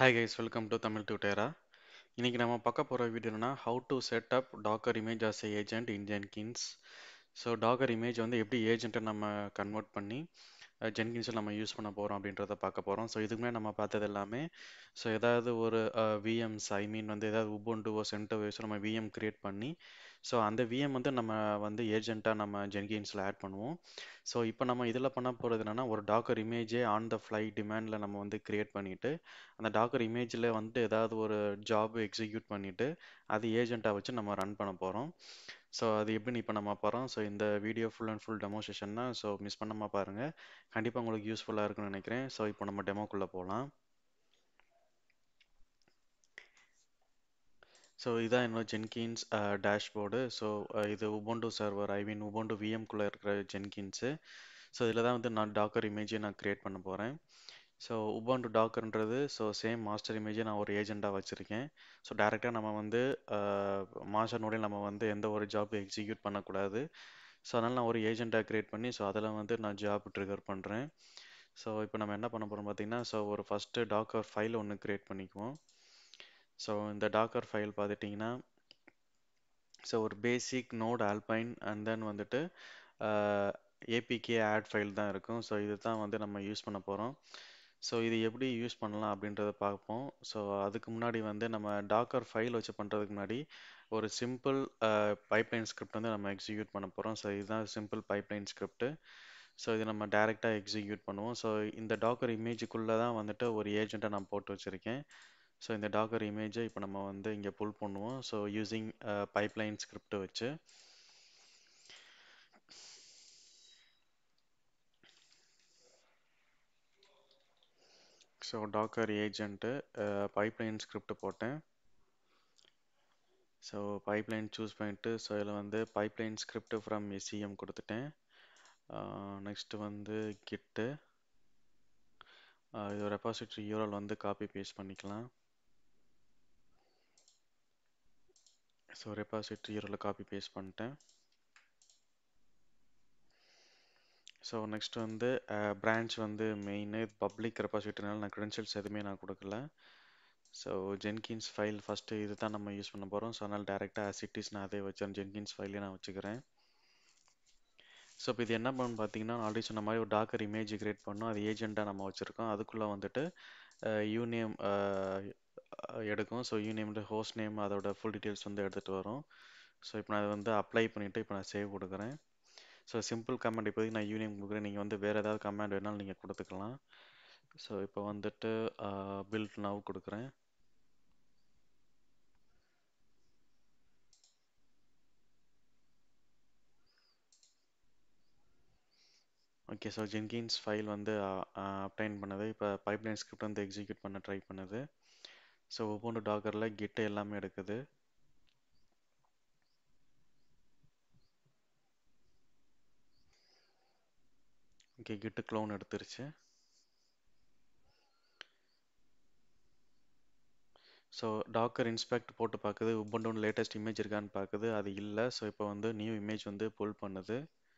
hi guys welcome to Tamil டியூட்டரா இன்னைக்கு நம்ம பார்க்க போகிற வீடியோ என்னன்னா how to set up Docker image as agent in Jenkins so Docker image வந்து எப்படி ஏஜென்ட்டை நம்ம கன்வெர்ட் பண்ணி ஜென்கின்ஸில் நம்ம யூஸ் பண்ண போகிறோம் அப்படின்றத பார்க்க போகிறோம் ஸோ இதுக்குமே நம்ம பார்த்தது எல்லாமே ஸோ ஏதாவது ஒரு விஎம்ஸ் ஐ மீன் வந்து ஏதாவது உபுண்டுவோ சென்டோவேஸோ நம்ம விஎம் கிரியேட் பண்ணி ஸோ அந்த விஎம் வந்து நம்ம வந்து ஏஜென்ட்டாக நம்ம ஜென்கின்ஸில் ஆட் பண்ணுவோம் ஸோ இப்போ நம்ம இதில் பண்ண போகிறது என்னென்னா ஒரு டாக்கர் இமேஜே ஆன் த ஃப்ளை டிமாண்டில் நம்ம வந்து கிரியேட் பண்ணிவிட்டு அந்த டாக்கர் இமேஜில் வந்து ஏதாவது ஒரு ஜாப் எக்ஸிக்யூட் பண்ணிவிட்டு அது ஏஜென்ட்டாக வச்சு நம்ம ரன் பண்ண போகிறோம் ஸோ அது எப்படின்னு இப்போ நம்ம போகிறோம் ஸோ இந்த video full and full demo session தான் ஸோ மிஸ் பண்ணாமல் பாருங்கள் கண்டிப்பாக உங்களுக்கு யூஸ்ஃபுல்லாக இருக்குன்னு நினைக்கிறேன் ஸோ இப்போ நம்ம டெமோக்குள்ளே போகலாம் ஸோ இதான் என்னோட ஜென்கின்ஸ் டேஷ்போர்டு ஸோ இது உபோண்டு சர்வர் ஐ மீன் உபோண்டு விஎம்குள்ளே இருக்கிற ஜென்கின்ஸு ஸோ இதில் தான் வந்து நான் டாக்கர் இமேஜை நான் க்ரியேட் பண்ண போகிறேன் ஸோ உபாண்டு டாக்கர்ன்றது ஸோ சேம் மாஸ்டர் இமேஜை நான் ஒரு ஏஜெண்டாக வச்சுருக்கேன் ஸோ டேரெக்டாக நம்ம வந்து மாஸ்டர் நோடில் நம்ம வந்து எந்த ஒரு ஜாப் எக்ஸிக்யூட் பண்ணக்கூடாது ஸோ அதனால் நான் ஒரு ஏஜெண்டாக க்ரியேட் பண்ணி ஸோ அதில் வந்து நான் ஜாப் ட்ரிகர் பண்ணுறேன் ஸோ இப்போ நம்ம என்ன பண்ண போகிறோம் பார்த்தீங்கன்னா ஸோ ஒரு ஃபஸ்ட்டு டாக்கர் ஃபைல் ஒன்று க்ரியேட் பண்ணிக்குவோம் ஸோ இந்த டாக்கர் ஃபைல் பார்த்துட்டிங்கன்னா ஸோ ஒரு basic node Alpine and then வந்துட்டு ஏபிகே ஆட் ஃபைல் தான் இருக்கும் ஸோ இது தான் வந்து நம்ம யூஸ் பண்ண போகிறோம் ஸோ இது எப்படி யூஸ் பண்ணலாம் அப்படின்றத பார்ப்போம் ஸோ அதுக்கு முன்னாடி வந்து நம்ம டாக்கர் ஃபைல் வச்சு பண்ணுறதுக்கு முன்னாடி ஒரு சிம்பிள் பைப்லைன் ஸ்கிரிப்ட் வந்து நம்ம எக்ஸிக்யூட் பண்ண போகிறோம் ஸோ இதுதான் சிம்பிள் பைப்லைன் ஸ்கிரிப்ட் ஸோ இது நம்ம டேரெக்டாக எக்ஸிக்யூட் பண்ணுவோம் ஸோ இந்த டாக்கர் இமேஜுக்குள்ளே தான் வந்துட்டு ஒரு ஏஜெண்ட்டை நான் போட்டு வச்சுருக்கேன் ஸோ இந்த டாக்கர் இமேஜை இப்போ நம்ம வந்து இங்கே புல் பண்ணுவோம் ஸோ யூஸிங் பைப்லைன் ஸ்கிரிப்ட் வச்சு so Docker agent pipeline script போட்டேன் ஸோ பைப்லைன் சூஸ் பண்ணிட்டு ஸோ இதில் வந்து பைப்லைன் ஸ்கிரிப்ட் ஃப்ரம் எஸ்சிஎம் கொடுத்துட்டேன் நெக்ஸ்ட்டு வந்து கிட்டு இது ரெப்பாசிட்ரி யூரல் வந்து காப்பி பேஸ்ட் பண்ணிக்கலாம் ஸோ ரெப்பாசிட்ரி யூரலில் காப்பி பேஸ்ட் பண்ணிட்டேன் ஸோ நெக்ஸ்ட் வந்து பிரான்ச் வந்து மெயின் பப்ளிக் ரெப்பாசிட்டரினால நான் க்ரெடென்ஷியல்ஸ் எதுவுமே நான் கொடுக்கல ஸோ ஜென்கின்ஸ் ஃபைல் ஃபஸ்ட்டு இது தான் நம்ம யூஸ் பண்ண போகிறோம் ஸோ அதனால் டேரெக்டாக ஆசிட்டிஸ் நான் அதே வச்சேன் ஜென்கின்ஸ் ஃபைலே நான் வச்சுக்கிறேன் ஸோ இப்போ இது என்ன பண்ணு பார்த்தீங்கன்னா ஆல்ரெடி சொன்ன மாதிரி ஒரு டாக்கர் இமேஜ் கிரியேட் பண்ணோம் அது ஏஜெண்ட்டாக நம்ம வச்சுருக்கோம் அதுக்குள்ளே வந்துட்டு யூநேம் எடுக்கும் ஸோ யூநேம்ல ஹோஸ்ட் நேம் அதோட ஃபுல் டீட்டெயில்ஸ் வந்து எடுத்துகிட்டு வரும் ஸோ இப்போ நான் அதை வந்து அப்ளை பண்ணிவிட்டு இப்போ நான் சேவ் கொடுக்குறேன் ஸோ சிம்பிள் கமெண்ட் இப்போதைக்கு நான் யூனியன் கொடுக்குறேன் நீங்கள் வந்து வேறு ஏதாவது கமெண்ட் வேணாலும் நீங்கள் கொடுத்துக்கலாம் ஸோ இப்போ வந்துட்டு பில்ட் நவ் கொடுக்குறேன் ஓகே ஸோ ஜென்கின்ஸ் ஃபைல் வந்து அப்டைன் பண்ணது இப்போ பைப்லைன் ஸ்கிரிப்ட் வந்து எக்ஸிக்யூட் பண்ண ட்ரை பண்ணுது ஸோ ஒவ்வொன்று டாக்கரில் கிட்டு எல்லாமே எடுக்குது ஓகே கிட்டு க்ளோன் எடுத்துருச்சு ஸோ டாக்கர் இன்ஸ்பெக்ட் போட்டு பார்க்குது உபண்டோன் லேட்டஸ்ட் இமேஜ் இருக்கான்னு பார்க்குது அது இல்லை ஸோ இப்போ வந்து நியூ இமேஜ் வந்து புல் பண்ணுது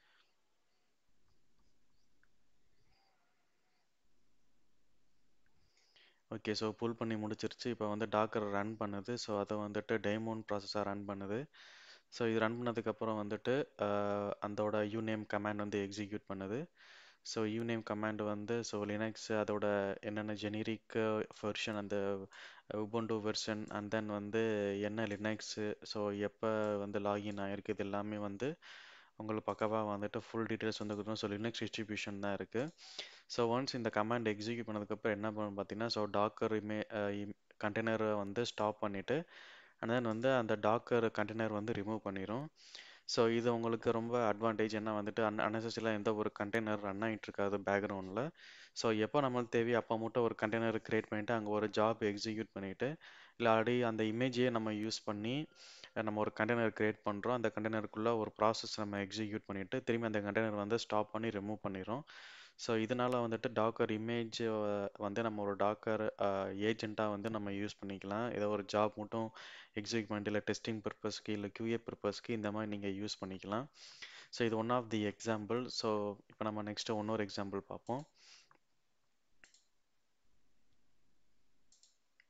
ஓகே ஸோ புல் பண்ணி முடிச்சிருச்சு இப்போ வந்து டாக்கர் ரன் பண்ணுது ஸோ அதை வந்துட்டு டெமோன் ப்ராசஸாக ரன் பண்ணுது ஸோ இது ரன் பண்ணதுக்கப்புறம் வந்துட்டு அதோட யூநேம் கமாண்ட் வந்து எக்ஸிக்யூட் பண்ணுது ஸோ யூநேம் கமாண்ட் வந்து ஸோ லினக்ஸ் அதோட என்னென்ன ஜெனரிக் வெர்ஷன் அந்த உபோண்டோ வெர்ஷன் அண்ட் தென் வந்து என்ன லினக்ஸு ஸோ எப்போ வந்து லாகின் ஆகிருக்கு இது எல்லாமே வந்து உங்களுக்கு பக்கவாக வந்துட்டு ஃபுல் டீட்டெயில்ஸ் வந்து கொடுக்கணும் ஸோ லினக்ஸ் டிஸ்ட்ரிபியூஷன் தான் இருக்குது ஸோ ஒன்ஸ் இந்த கமாண்ட் எக்ஸிக்யூட் பண்ணதுக்கப்புறம் என்ன பண்ணணும் பார்த்தீங்கன்னா ஸோ டாக்கர் இமே கண்டெய்னரை வந்து ஸ்டாப் பண்ணிவிட்டு அண்ட் தென் வந்து அந்த டாக்கர் கண்டெய்னர் வந்து ரிமூவ் பண்ணிடும் ஸோ இது உங்களுக்கு ரொம்ப அட்வான்டேஜ் என்ன வந்துட்டு அன் அன்னெசரியாக எந்த ஒரு கண்டெய்னர் ரன் ஆகிட்டு இருக்காது பேக்ரவுண்டில் ஸோ எப்போ நம்மளுக்கு தேவையோ அப்போ மட்டும் ஒரு கண்டெய்னர் க்ரியேட் பண்ணிவிட்டு அங்கே ஒரு ஜாப் எக்ஸிக்யூட் பண்ணிவிட்டு இல்லை ஆல்ரெடி அந்த இமேஜையே நம்ம யூஸ் பண்ணி நம்ம ஒரு கண்டெய்னர் க்ரியேட் பண்ணுறோம் அந்த கண்டெய்னருக்குள்ளே ஒரு ப்ராசஸ் நம்ம எக்ஸிக்யூட் பண்ணிவிட்டு திரும்பி அந்த கண்டெய்னர் வந்து ஸ்டாப் பண்ணி ரிமூவ் பண்ணிடும் ஸோ இதனால் வந்துட்டு டாக்கர் இமேஜ் வந்து நம்ம ஒரு டாக்கர் ஏஜெண்ட்டாக வந்து நம்ம யூஸ் பண்ணிக்கலாம் ஏதோ ஒரு ஜாப் மட்டும் எக்ஸிக்யூட் பண்ணிட்டு இல்லை டெஸ்டிங் பர்பஸ்க்கு இல்லை கியூஏ பர்பஸ்க்கு இந்த மாதிரி நீங்கள் யூஸ் பண்ணிக்கலாம் ஸோ இது one of the example so இப்போ நம்ம நெக்ஸ்ட்டு இன்னொரு எக்ஸாம்பிள் பார்ப்போம்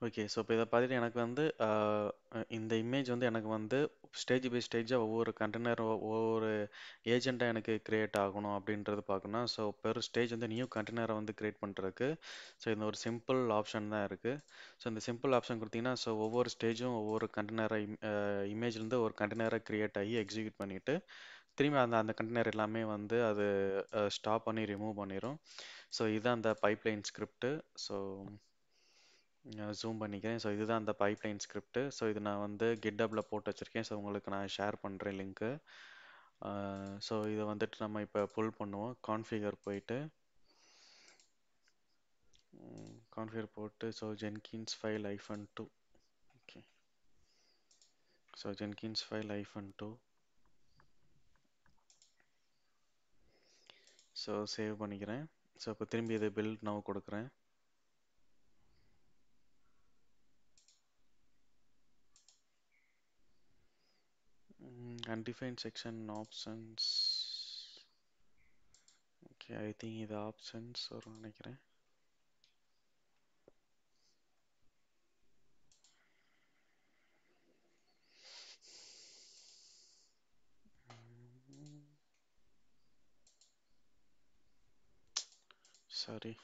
ஓகே ஸோ இப்போ இதை பார்த்துட்டு எனக்கு வந்து ஆஹ், அஹ் இந்த இமேஜ் வந்து எனக்கு வந்து ஸ்டேஜ் பை ஸ்டேஜாக ஒவ்வொரு கண்டெய்னர் ஒவ்வொரு ஏஜெண்ட்டாக எனக்கு கிரியேட் ஆகணும் அப்படின்றது பார்க்கணும் ஸோ பெர் ஸ்டேஜ் வந்து நியூ கண்டெய்னரை வந்து கிரியேட் பண்ணுறதுக்கு ஸோ இந்த ஒரு சிம்பிள் ஆப்ஷன் தான் இருக்குது ஸோ இந்த சிம்பிள் ஆப்ஷன் கொடுத்தீங்கன்னா ஸோ ஒவ்வொரு ஸ்டேஜும் ஒவ்வொரு கண்டெய்னரை இமேஜ்லேருந்து ஒரு கண்டெய்னரை கிரியேட் ஆகி எக்ஸிக்யூட் பண்ணிவிட்டு திரும்பி அந்த அந்த கண்டெய்னர் எல்லாமே வந்து அது ஸ்டாப் பண்ணி ரிமூவ் பண்ணிடும் ஸோ இதுதான் அந்த பைப்லைன் ஸ்கிரிப்ட் ஸோ ஜூம் பண்ணிக்கிறேன் ஸோ இதுதான் அந்த பைப்லைன் ஸ்கிரிப்ட் ஸோ இது நான் வந்து கிட்டப்பில் போட்டு வச்சுருக்கேன் ஸோ உங்களுக்கு நான் ஷேர் பண்ணுறேன் லிங்க்கு ஸோ இதை வந்துட்டு நம்ம இப்போ புல் பண்ணுவோம் கான்ஃபிகர் போயிட்டு கான்ஃபிகர் போட்டு so Jenkins file hyphen two okay so Jenkins file hyphen two so save பண்ணிக்கிறேன் ஸோ இப்போ திரும்பி இது பில்ட் நவ் கொடுக்குறேன் undefined section options okay i think இது options வரும்னு நினைக்கிறேன் சாரி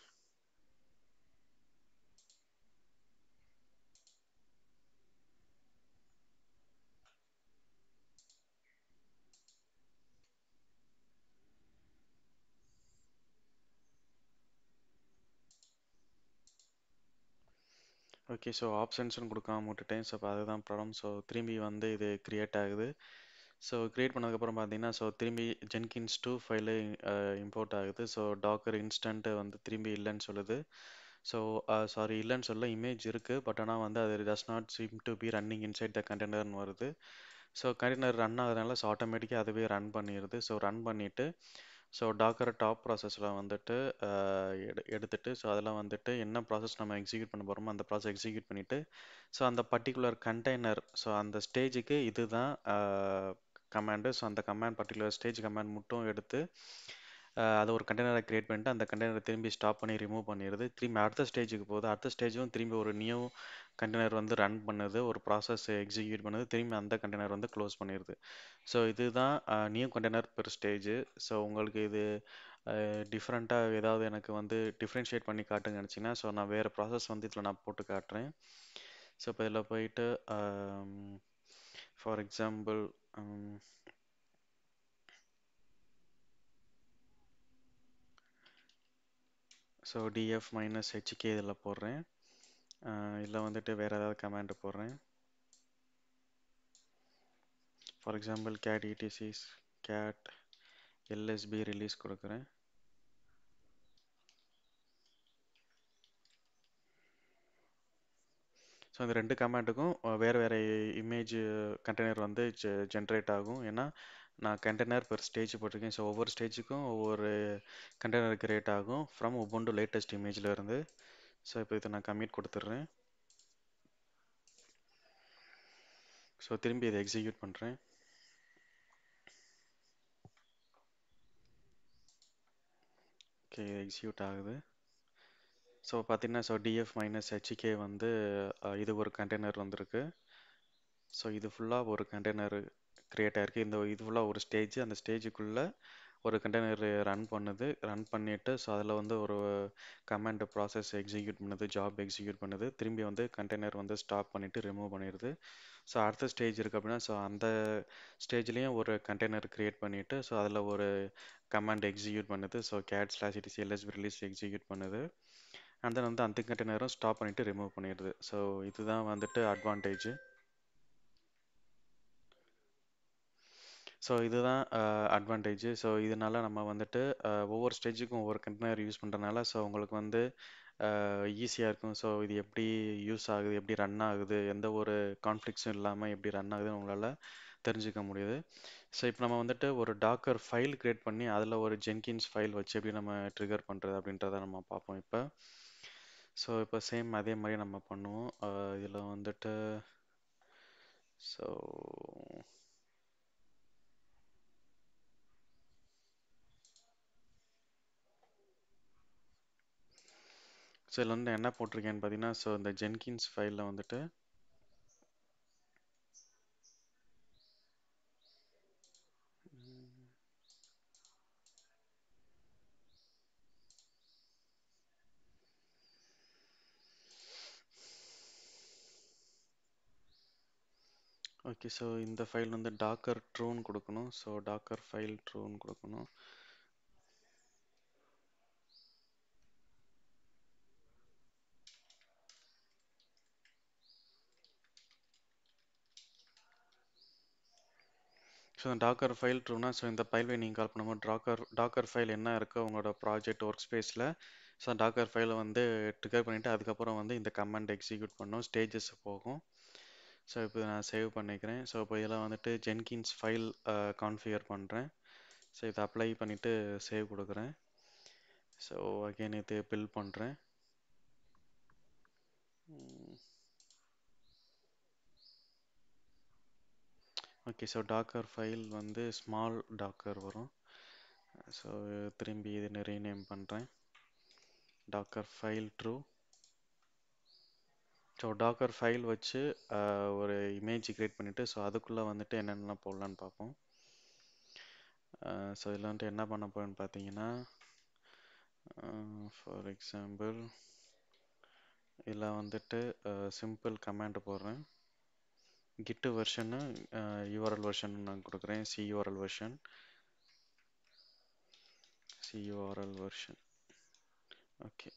ஓகே ஸோ ஆப்ஷன்ஸ்னு கொடுக்காம விட்டுட்டேன் ஸோ இப்போ அதுதான் ப்ராப்ளம் ஸோ திரும்பி வந்து இது கிரியேட் ஆகுது ஸோ கிரியேட் பண்ணதுக்கப்புறம் பார்த்தீங்கன்னா ஸோ திரும்பி ஜென்கின்ஸ் டூ ஃபைலு இம்போர்ட் ஆகுது ஸோ டாக்கர் இன்ஸ்டன்ட்டு வந்து திரும்பி இல்லைன்னு சொல்லுது ஸோ சாரி இல்லைன்னு சொல்ல இமேஜ் இருக்குது பட் ஆனால் வந்து அது does not seem to be running inside the கண்டெய்னர்னு வருது ஸோ கண்டெய்னர் ரன் ஆகுறதுனால ஸோ ஆட்டோமேட்டிக்காக அதுவே ரன் பண்ணிடுது ஸோ ரன் பண்ணிவிட்டு ஸோ டாக்கர் டாப் ப்ராசஸில் வந்துட்டு ஆஹ், எடு எடுத்துட்டு ஸோ அதெல்லாம் வந்துட்டு என்ன ப்ராசஸ் நம்ம எக்ஸிக்யூட் பண்ண போகிறோமோ அந்த ப்ராசஸ் எக்ஸிக்யூட் பண்ணிவிட்டு ஸோ அந்த பர்டிகுலர் கண்டெய்னர் ஸோ அந்த ஸ்டேஜுக்கு இதுதான் கமாண்டு ஸோ அந்த கமாண்ட் பர்டிகுலர் ஸ்டேஜ் கமாண்ட் மட்டும் எடுத்து ஆஹ் அதை ஒரு கண்டெய்னரை கிரியேட் பண்ணிட்டு அந்த கண்டெய்னரை திரும்பி ஸ்டாப் பண்ணி ரிமூவ் பண்ணிடுது திரும்பி அடுத்த ஸ்டேஜுக்கு போகுது அடுத்த ஸ்டேஜும் திரும்பி ஒரு நியூ கண்டெய்னர் வந்து ரன் பண்ணுது ஒரு ப்ராசஸ் எக்ஸிக்யூட் பண்ணுது திரும்பி அந்த கண்டெய்னர் வந்து க்ளோஸ் பண்ணிடுது ஸோ இதுதான் new container per stage so உங்களுக்கு இது டிஃப்ரெண்ட்டாக ஏதாவது எனக்கு வந்து டிஃப்ரென்ஷியேட் பண்ணி காட்டுங்க நினச்சிங்கன்னா ஸோ நான் வேறு ப்ராசஸ் வந்து இதில் நான் போட்டு காட்டுறேன் ஸோ இப்போ இதில் போயிட்டு for example so DF minus HK இதில் போடுறேன் இதில் வந்துட்டு வேறு ஏதாவது கமாண்ட் போடுறேன் for example cat etc cat LSB release கொடுக்குறேன் ஸோ இந்த ரெண்டு கமாண்டுக்கும் வேறு வேறு இமேஜ் கண்டெய்னர் வந்து ஜென்ரேட் ஆகும் ஏன்னா நான் கண்டெய்னர் பெர் ஸ்டேஜ் போட்டிருக்கேன் ஸோ ஒவ்வொரு ஸ்டேஜுக்கும் ஒவ்வொரு கண்டெய்னர் கிரியேட் ஆகும் ஃப்ரம் உபுண்டு லேட்டஸ்ட் இமேஜில் இருந்து ஸோ இப்போ இதை நான் கம்மிட் கொடுத்துட்றேன் ஸோ திரும்பி இதை எக்ஸிக்யூட் பண்ணுறேன் ஓகே எக்ஸிக்யூட் ஆகுது ஸோ பார்த்தீங்கன்னா ஸோ டிஎஃப் மைனஸ் ஹெச்கே வந்து அஹ், இது ஒரு கண்டெய்னர் வந்திருக்கு ஸோ இது ஃபுல்லாக ஒரு கண்டெய்னர் கிரியேட் ஆயிருக்கு இந்த இது ஃபுல்லாக ஒரு ஸ்டேஜ் அந்த ஸ்டேஜுக்குள்ளே ஒரு கண்டெய்னர் ரன் பண்ணுது ரன் பண்ணிட்டு ஸோ அதில் வந்து ஒரு கமாண்ட் ப்ராசஸ் எக்ஸிக்யூட் பண்ணுது ஜாப் எக்ஸிக்யூட் பண்ணுது திரும்பி வந்து கண்டெய்னர் வந்து ஸ்டாப் பண்ணிவிட்டு ரிமூவ் பண்ணிடுது ஸோ அடுத்த ஸ்டேஜ் இருக்குது அப்படின்னா ஸோ அந்த ஸ்டேஜ்லேயும் ஒரு கண்டெய்னர் க்ரியேட் பண்ணிவிட்டு ஸோ அதில் ஒரு கமாண்ட் எக்ஸிக்யூட் பண்ணுது so cat slash ETC LSB release execute பண்ணுது அண்ட் தென் வந்து அந்த கண்டெய்னரும் ஸ்டாப் பண்ணிவிட்டு ரிமூவ் பண்ணிடுது ஸோ இதுதான் வந்துட்டு அட்வான்டேஜ் ஸோ இதுதான் அட்வான்டேஜ் ஸோ இதனால நம்ம வந்துட்டு அஹ், ஒவ்வொரு ஸ்டேஜுக்கும் ஒவ்வொரு கண்டெய்னர் யூஸ் பண்ணுறதுனால ஸோ உங்களுக்கு வந்து ஈஸியாக இருக்கும் ஸோ இது எப்படி யூஸ் ஆகுது எப்படி ரன் ஆகுது எந்த ஒரு கான்ஃப்ளிக்ஸும் இல்லாமல் எப்படி ரன் ஆகுதுன்னு உங்களால் தெரிஞ்சுக்க முடியுது ஸோ இப்போ நம்ம வந்துட்டு ஒரு டாக்கர் ஃபைல் கிரியேட் பண்ணி அதில் ஒரு ஜென்கின்ஸ் ஃபைல் வச்சு எப்படி நம்ம ட்ரிகர் பண்ணுறது அப்படின்றத நம்ம பார்ப்போம் இப்போ ஸோ இப்போ சேம் அதே மாதிரி நம்ம பண்ணுவோம் இதில் வந்துட்டு ஸோ ஸோ இதில் வந்து என்ன போட்டிருக்கேன்னு பார்த்தீங்கன்னா ஸோ இந்த ஜென்கின்ஸ் ஃபைலில் வந்துட்டு ஓகே ஸோ இந்த ஃபைல் வந்து டாக்கர் ட்ரூன்னு கொடுக்கணும் ஸோ டாக்கர் ஃபைல் ட்ரூன்னு கொடுக்கணும் ஸோ இந்த டாக்கர் ஃபைல் ட்ரூனா ஸோ இந்த ஃபைல்வை நீங்கள் கால் பண்ணும்போது டாக்கர் டாக்கர் ஃபைல் என்ன இருக்கோ உங்களோட ப்ராஜெக்ட் ஒர்க் ஸ்பேஸில் ஸோ டாக்கர் ஃபைலை வந்து ட்ரிகர் பண்ணிவிட்டு அதுக்கப்புறம் வந்து இந்த கமாண்ட் எக்ஸிக்யூட் பண்ணும் ஸ்டேஜஸ் போகும் ஸோ இப்போ நான் சேவ் பண்ணிக்கிறேன் ஸோ இப்போ இதில் வந்துட்டு ஜென்கின்ஸ் ஃபைல் கான்ஃபிகர் பண்ணுறேன் ஸோ இதை அப்ளை பண்ணிவிட்டு சேவ் கொடுக்குறேன் ஸோ அகைன் இது பில் பண்ணுறேன் ஓகே ஸோ டாக்கர் ஃபைல் வந்து ஸ்மால் டாக்கர் வரும் ஸோ திரும்பி இது ரீநேம் பண்ணுறேன் Docker file true so Docker file வச்சு ஒரு இமேஜ் க்ரியேட் பண்ணிவிட்டு ஸோ அதுக்குள்ளே வந்துட்டு என்னென்னலாம் போடலான்னு பார்ப்போம் ஸோ இதில் வந்துட்டு என்ன பண்ண போகிறேன்னு பார்த்தீங்கன்னா ஃபார் எக்ஸாம்பிள் இதில் வந்துட்டு சிம்பிள் கமாண்ட் போடுறேன் கிட்டு வெர்ஷனு யூஆர்எல் வெர்ஷன் நான் கொடுக்குறேன் CURL version CURL version okay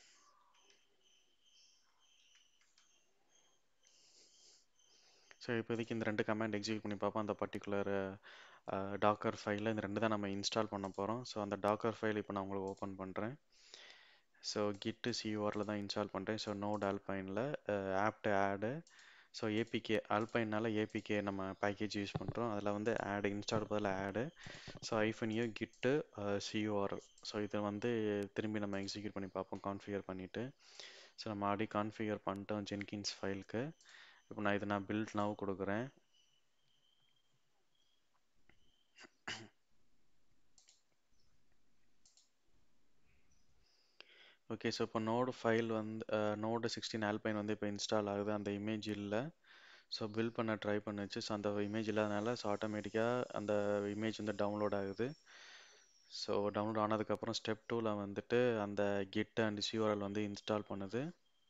so இப்போதைக்கு இந்த ரெண்டு கமாண்ட் எக்ஸிக்யூட் பண்ணி பார்ப்போம் அந்த பர்டிகுலர் டாக்கர் ஃபைலில் இந்த ரெண்டு தான் நம்ம இன்ஸ்டால் பண்ண போகிறோம் ஸோ அந்த டாக்கர் ஃபைல் இப்போ நான் உங்களுக்கு ஓப்பன் பண்ணுறேன் ஸோ கிட்டு சியூஆரில் தான் இன்ஸ்டால் பண்ணுறேன் ஸோ நோட் ஆல்பைனில் ஆப்ட் ஆடு ஸோ ஏபிகே ஆல்பைனால ஏபிகே நம்ம பேக்கேஜ் யூஸ் பண்ணுறோம் அதில் வந்து ஆடு இன்ஸ்டால் பதில் ஆடு ஸோ ஐஃபன் யூ கிட்டு சியூஆர்எல் ஸோ இதை வந்து திரும்பி நம்ம எக்ஸிக்யூட் பண்ணி பார்ப்போம் கான்ஃபிகர் பண்ணிவிட்டு ஸோ நம்ம ஆடி கான்ஃபிகர் பண்ணிட்டோம் ஜென்கின்ஸ் ஃபைலுக்கு இப்போ நான் இதை நான் பில்ட் நவ் கொடுக்குறேன் ஓகே ஸோ இப்போ நோடு ஃபைல் வந்து நோடு சிக்ஸ்டீன் ஆல்பைன் வந்து இப்போ இன்ஸ்டால் ஆகுது அந்த இமேஜ் இல்லை ஸோ பில்ட் பண்ண ட்ரை பண்ணுச்சு ஸோ அந்த இமேஜ் இல்லாதனால ஸோ ஆட்டோமேட்டிக்காக அந்த இமேஜ் வந்து டவுன்லோட் ஆகுது ஸோ டவுன்லோட் ஆனதுக்கப்புறம் ஸ்டெப் டூவில் வந்துட்டு அந்த கிட் அண்ட் சியூஆர்எல் வந்து இன்ஸ்டால் பண்ணுது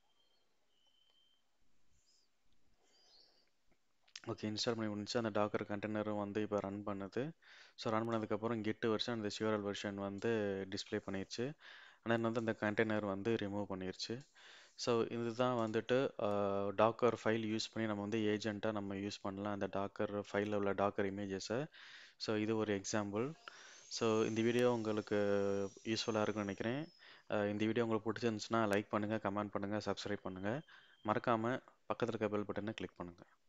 ஓகே இன்ஸ்டால் பண்ணி முடிச்சு அந்த டாக்கர் கண்டெய்னரும் வந்து இப்போ ரன் பண்ணுது ஸோ ரன் பண்ணதுக்கப்புறம் கிட் வெர்ஷன் அந்த சியூஆர்எல் வெர்ஷன் வந்து டிஸ்பிளே பண்ணிருச்சு ஆனால் வந்து அந்த கண்டெய்னர் வந்து ரிமூவ் பண்ணிருச்சு ஸோ இதுதான் வந்துட்டு டாக்கர் ஃபைல் யூஸ் பண்ணி நம்ம வந்து ஏஜெண்ட்டாக நம்ம யூஸ் பண்ணலாம் அந்த டாக்கர் ஃபைலில் உள்ள டாக்கர் இமேஜஸை ஸோ இது ஒரு எக்ஸாம்பிள் ஸோ இந்த வீடியோ உங்களுக்கு யூஸ்ஃபுல்லாக இருக்குன்னு நினைக்கிறேன் இந்த வீடியோ உங்களுக்கு பிடிச்சிருந்துச்சுன்னா லைக் பண்ணுங்கள் கமெண்ட் பண்ணுங்கள் சப்ஸ்கிரைப் பண்ணுங்கள் மறக்காமல் பக்கத்தில் இருக்க பெல் பட்டனை கிளிக் பண்ணுங்கள்